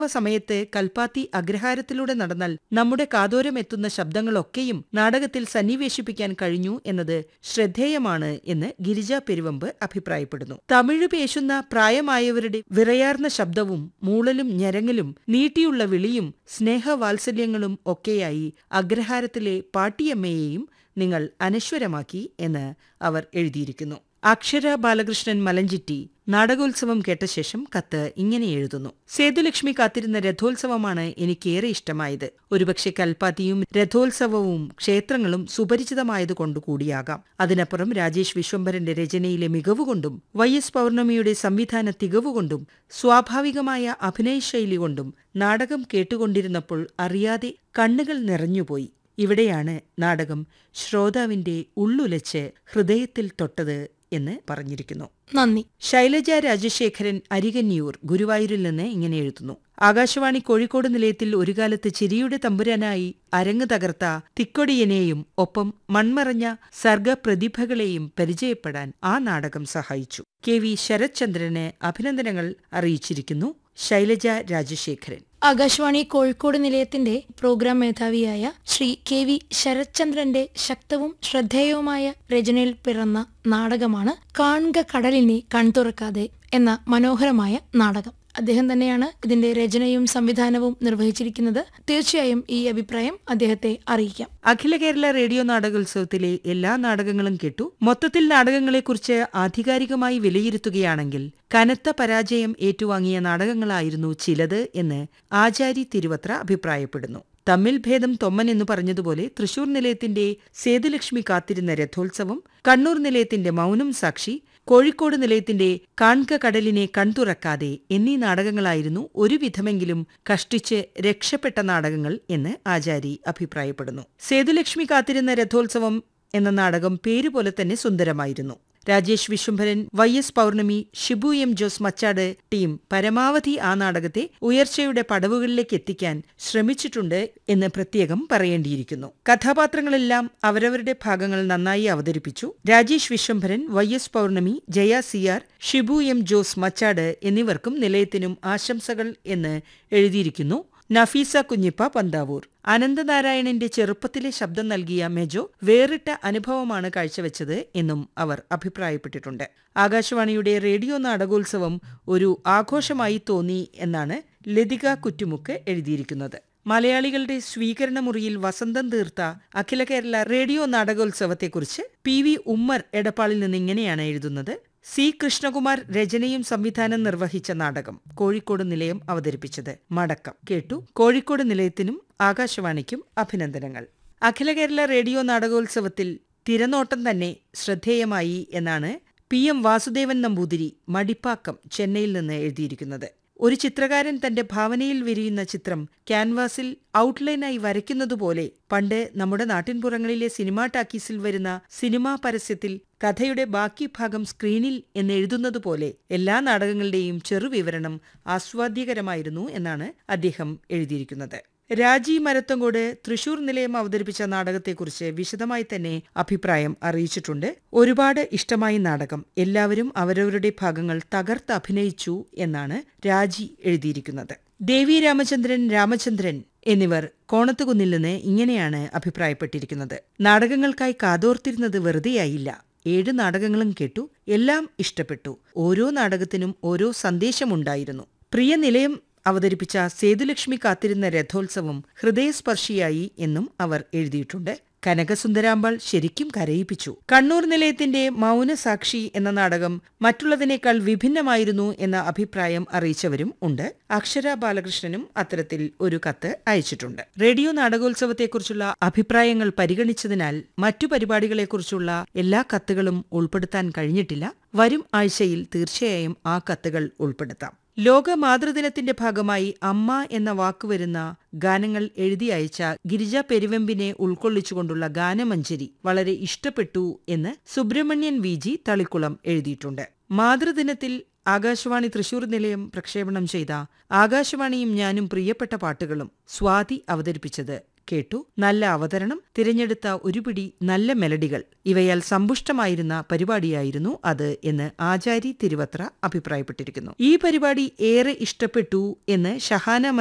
സമയത്ത് കൽപ്പാത്തി അഗ്രഹാരത്തിലൂടെ നടന്നാൽ നമ്മുടെ കാതോരമെത്തുന്ന ശബ്ദങ്ങളൊക്കെയും നാടകത്തിൽ സന്നിവേശിപ്പിക്കാൻ കഴിഞ്ഞു എന്നത് ശ്രദ്ധേയമാണ് എന്ന് ഗിരിജ പെരുവമ്പ് അഭിപ്രായപ്പെടുന്നു തമിഴ് പേശുന്ന പ്രായമായവരുടെ വിറയാർന്ന ശബ്ദവും മൂളലും ഞരങ്ങലും നീട്ടിയുള്ള വിളിയും സ്നേഹവാത്സല്യങ്ങളും ഒക്കെയായി അഗ്രഹാരത്തിലെ പാട്ടിയമ്മയെയും നിങ്ങൾ അനശ്വരമാക്കി എന്ന് അവർ എഴുതിയിരിക്കുന്നു അക്ഷര ബാലകൃഷ്ണൻ മലഞ്ചിറ്റി നാടകോത്സവം കേട്ട ശേഷം കത്ത് ഇങ്ങനെ എഴുതുന്നു സേതുലക്ഷ്മി കാത്തിരുന്ന രഥോത്സവമാണ് എനിക്കേറെ ഇഷ്ടമായത് ഒരുപക്ഷെ കൽപ്പാത്തിയും രഥോത്സവവും ക്ഷേത്രങ്ങളും സുപരിചിതമായതുകൊണ്ട് കൂടിയാകാം അതിനപ്പുറം രാജേഷ് വിശ്വംഭരന്റെ രചനയിലെ മികവുകൊണ്ടും വൈ എസ് പൗർണമിയുടെ സംവിധാന തികവുകൊണ്ടും സ്വാഭാവികമായ അഭിനയശൈലി കൊണ്ടും നാടകം കേട്ടുകൊണ്ടിരുന്നപ്പോൾ അറിയാതെ കണ്ണുകൾ നിറഞ്ഞുപോയി ഇവിടെയാണ് നാടകം ശ്രോതാവിന്റെ ഉള്ളുലച്ച് ഹൃദയത്തിൽ തൊട്ടത് എന്ന് പറഞ്ഞിരിക്കുന്നു നന്ദി ശൈലജ രാജശേഖരൻ അരികന്നിയൂർ ഗുരുവായൂരിൽ നിന്ന് ഇങ്ങനെ എഴുതുന്നു ആകാശവാണി കോഴിക്കോട് നിലയത്തിൽ ഒരു കാലത്ത് ചിരിയുടെ തമ്പുരാനായി അരങ്ങ് തകർത്ത തിക്കൊടിയനെയും ഒപ്പം മൺമറഞ്ഞ സർഗപ്രതിഭകളെയും പരിചയപ്പെടാൻ ആ നാടകം സഹായിച്ചു കെ വി ശരത്ചന്ദ്രന് അഭിനന്ദനങ്ങൾ അറിയിച്ചിരിക്കുന്നു ശൈലജ രാജശേഖരൻ ആകാശവാണി കോഴിക്കോട് നിലയത്തിന്റെ പ്രോഗ്രാം മേധാവിയായ ശ്രീ കെ വി ശരത്ചന്ദ്രന്റെ ശക്തവും ശ്രദ്ധേയവുമായ രചനയിൽ പിറന്ന നാടകമാണ് കാൺക കടലിനെ കൺതുറക്കാതെ എന്ന മനോഹരമായ നാടകം അദ്ദേഹം തന്നെയാണ് ഇതിന്റെ രചനയും സംവിധാനവും നിർവഹിച്ചിരിക്കുന്നത് തീർച്ചയായും ഈ അഭിപ്രായം അദ്ദേഹത്തെ അറിയിക്കാം അഖില കേരള റേഡിയോ നാടകോത്സവത്തിലെ എല്ലാ നാടകങ്ങളും കേട്ടു മൊത്തത്തിൽ നാടകങ്ങളെക്കുറിച്ച് ആധികാരികമായി വിലയിരുത്തുകയാണെങ്കിൽ കനത്ത പരാജയം ഏറ്റുവാങ്ങിയ നാടകങ്ങളായിരുന്നു ചിലത് എന്ന് ആചാരി തിരുവത്ര അഭിപ്രായപ്പെടുന്നു തമ്മിൽ ഭേദം തൊമ്മൻ എന്ന് പറഞ്ഞതുപോലെ തൃശൂർ നിലയത്തിന്റെ സേതുലക്ഷ്മി കാത്തിരുന്ന രഥോത്സവം കണ്ണൂർ നിലയത്തിന്റെ മൗനം സാക്ഷി കോഴിക്കോട് നിലയത്തിന്റെ കാൺക കടലിനെ കൺതുറക്കാതെ എന്നീ നാടകങ്ങളായിരുന്നു ഒരുവിധമെങ്കിലും കഷ്ടിച്ച് രക്ഷപ്പെട്ട നാടകങ്ങൾ എന്ന് ആചാരി അഭിപ്രായപ്പെടുന്നു സേതുലക്ഷ്മി കാത്തിരുന്ന രഥോത്സവം എന്ന നാടകം പേരുപോലെ തന്നെ സുന്ദരമായിരുന്നു Rajesh Vishwambharan Y S Pournami Shibu M Jose Machad team പരമാവധി ആ നാടകത്തെ ഉയർച്ചയുടെ പടവുകളിലേക്ക് എത്തിക്കാൻ ശ്രമിച്ചിട്ടുണ്ട് എന്ന് പ്രത്യേകം പറയേണ്ടിയിരിക്കുന്നു കഥാപാത്രങ്ങളെല്ലാം അവരവരുടെ ഭാഗങ്ങൾ നന്നായി അവതരിപ്പിച്ചു രാജേഷ് വിശ്വംഭരൻ വൈ എസ് പൗർണമി ജയ സിയാർ ഷിബു എം ജോസ് മച്ചാട് എന്നിവർക്കും നിലയത്തിനും ആശംസകൾ എന്ന് എഴുതിയിരിക്കുന്നു നഫീസ കുഞ്ഞിപ്പ പന്താവൂർ അനന്തനാരായണന്റെ ചെറുപ്പത്തിലെ ശബ്ദം നൽകിയ മെജോ വേറിട്ട അനുഭവമാണ് കാഴ്ചവെച്ചത് എന്നും അവർ അഭിപ്രായപ്പെട്ടിട്ടുണ്ട് ആകാശവാണിയുടെ റേഡിയോ നാടകോത്സവം ഒരു ആഘോഷമായി തോന്നി എന്നാണ് ലതിക കുറ്റുമുക്ക് എഴുതിയിരിക്കുന്നത് മലയാളികളുടെ സ്വീകരണ മുറിയിൽ വസന്തം തീർത്ത അഖില കേരള റേഡിയോ നാടകോത്സവത്തെക്കുറിച്ച് പി വി ഉമ്മർ എടപ്പാളിൽ നിന്ന് ഇങ്ങനെയാണ് എഴുതുന്നത് സി കൃഷ്ണകുമാർ രചനയും സംവിധാനം നിർവഹിച്ച നാടകം കോഴിക്കോട് നിലയം അവതരിപ്പിച്ചത് മടക്കം കേട്ടു കോഴിക്കോട് നിലയത്തിനും ആകാശവാണിക്കും അഭിനന്ദനങ്ങൾ അഖില കേരള റേഡിയോ നാടകോത്സവത്തിൽ തിരനോട്ടം തന്നെ ശ്രദ്ധേയമായി എന്നാണ് പി എം വാസുദേവൻ നമ്പൂതിരി മടിപ്പാക്കം ചെന്നൈയിൽ നിന്ന് എഴുതിയിരിക്കുന്നത് ഒരു ചിത്രകാരൻ തന്റെ ഭാവനയിൽ വിരിയുന്ന ചിത്രം ക്യാൻവാസിൽ ഔട്ട്ലൈനായി വരയ്ക്കുന്നതുപോലെ പണ്ട് നമ്മുടെ നാട്ടിൻപുറങ്ങളിലെ സിനിമാ ടാക്കീസിൽ വരുന്ന സിനിമാ പരസ്യത്തിൽ കഥയുടെ ബാക്കി ഭാഗം സ്ക്രീനിൽ എന്നെഴുതുന്നതുപോലെ എല്ലാ നാടകങ്ങളുടെയും ചെറുവിവരണം ആസ്വാദ്യകരമായിരുന്നു എന്നാണ് അദ്ദേഹം എഴുതിയിരിക്കുന്നത് രാജി മരത്തങ്കോട് തൃശൂർ നിലയം അവതരിപ്പിച്ച നാടകത്തെക്കുറിച്ച് വിശദമായി തന്നെ അഭിപ്രായം അറിയിച്ചിട്ടുണ്ട് ഒരുപാട് ഇഷ്ടമായി നാടകം എല്ലാവരും അവരവരുടെ ഭാഗങ്ങൾ തകർത്ത് അഭിനയിച്ചു എന്നാണ് രാജി എഴുതിയിരിക്കുന്നത് ദേവി രാമചന്ദ്രൻ രാമചന്ദ്രൻ എന്നിവർ കോണത്തുകുന്നിൽ നിന്ന് ഇങ്ങനെയാണ് അഭിപ്രായപ്പെട്ടിരിക്കുന്നത് നാടകങ്ങൾക്കായി കാതോർത്തിരുന്നത് വെറുതെയായില്ല ഏഴ് നാടകങ്ങളും കേട്ടു എല്ലാം ഇഷ്ടപ്പെട്ടു ഓരോ നാടകത്തിനും ഓരോ സന്ദേശമുണ്ടായിരുന്നു പ്രിയ നിലയം അവതരിപ്പിച്ച സേതുലക്ഷ്മി കാത്തിരുന്ന രഥോത്സവം ഹൃദയസ്പർശിയായി എന്നും അവർ എഴുതിയിട്ടുണ്ട് കനകസുന്ദരാമ്പാൾ ശരിക്കും കരയിപ്പിച്ചു കണ്ണൂർ നിലയത്തിന്റെ മൗനസാക്ഷി എന്ന നാടകം മറ്റുള്ളതിനേക്കാൾ വിഭിന്നമായിരുന്നു എന്ന അഭിപ്രായം അറിയിച്ചവരും ഉണ്ട് അക്ഷര ബാലകൃഷ്ണനും അത്തരത്തിൽ ഒരു കത്ത് അയച്ചിട്ടുണ്ട് റേഡിയോ നാടകോത്സവത്തെക്കുറിച്ചുള്ള അഭിപ്രായങ്ങൾ പരിഗണിച്ചതിനാൽ മറ്റു പരിപാടികളെക്കുറിച്ചുള്ള എല്ലാ കത്തുകളും ഉൾപ്പെടുത്താൻ കഴിഞ്ഞിട്ടില്ല വരും ആഴ്ചയിൽ തീർച്ചയായും ആ കത്തുകൾ ഉൾപ്പെടുത്താം ലോക മാതൃദിനത്തിന്റെ ഭാഗമായി അമ്മ എന്ന വാക്ക് വരുന്ന ഗാനങ്ങൾ എഴുതി അയച്ച ഗിരിജ പെരുവെമ്പിനെ ഉൾക്കൊള്ളിച്ചുകൊണ്ടുള്ള ഗാനമഞ്ജരി വളരെ ഇഷ്ടപ്പെട്ടു എന്ന് സുബ്രഹ്മണ്യൻ വി ജി തളിക്കുളം എഴുതിയിട്ടുണ്ട് മാതൃദിനത്തിൽ ആകാശവാണി തൃശൂർ നിലയം പ്രക്ഷേപണം ചെയ്ത ആകാശവാണിയും ഞാനും പ്രിയപ്പെട്ട പാട്ടുകളും സ്വാതി അവതരിപ്പിച്ചത് കേട്ടു നല്ല അവതരണം തിരഞ്ഞെടുത്ത ഒരു പിടി നല്ല മെലഡികൾ ഇവയാൽ സമ്പുഷ്ടമായിരുന്ന പരിപാടിയായിരുന്നു അത് എന്ന് ആചാരി തിരുവത്ര അഭിപ്രായപ്പെട്ടിരിക്കുന്നു ഈ പരിപാടി ഏറെ ഇഷ്ടപ്പെട്ടു എന്ന് ഷഹാന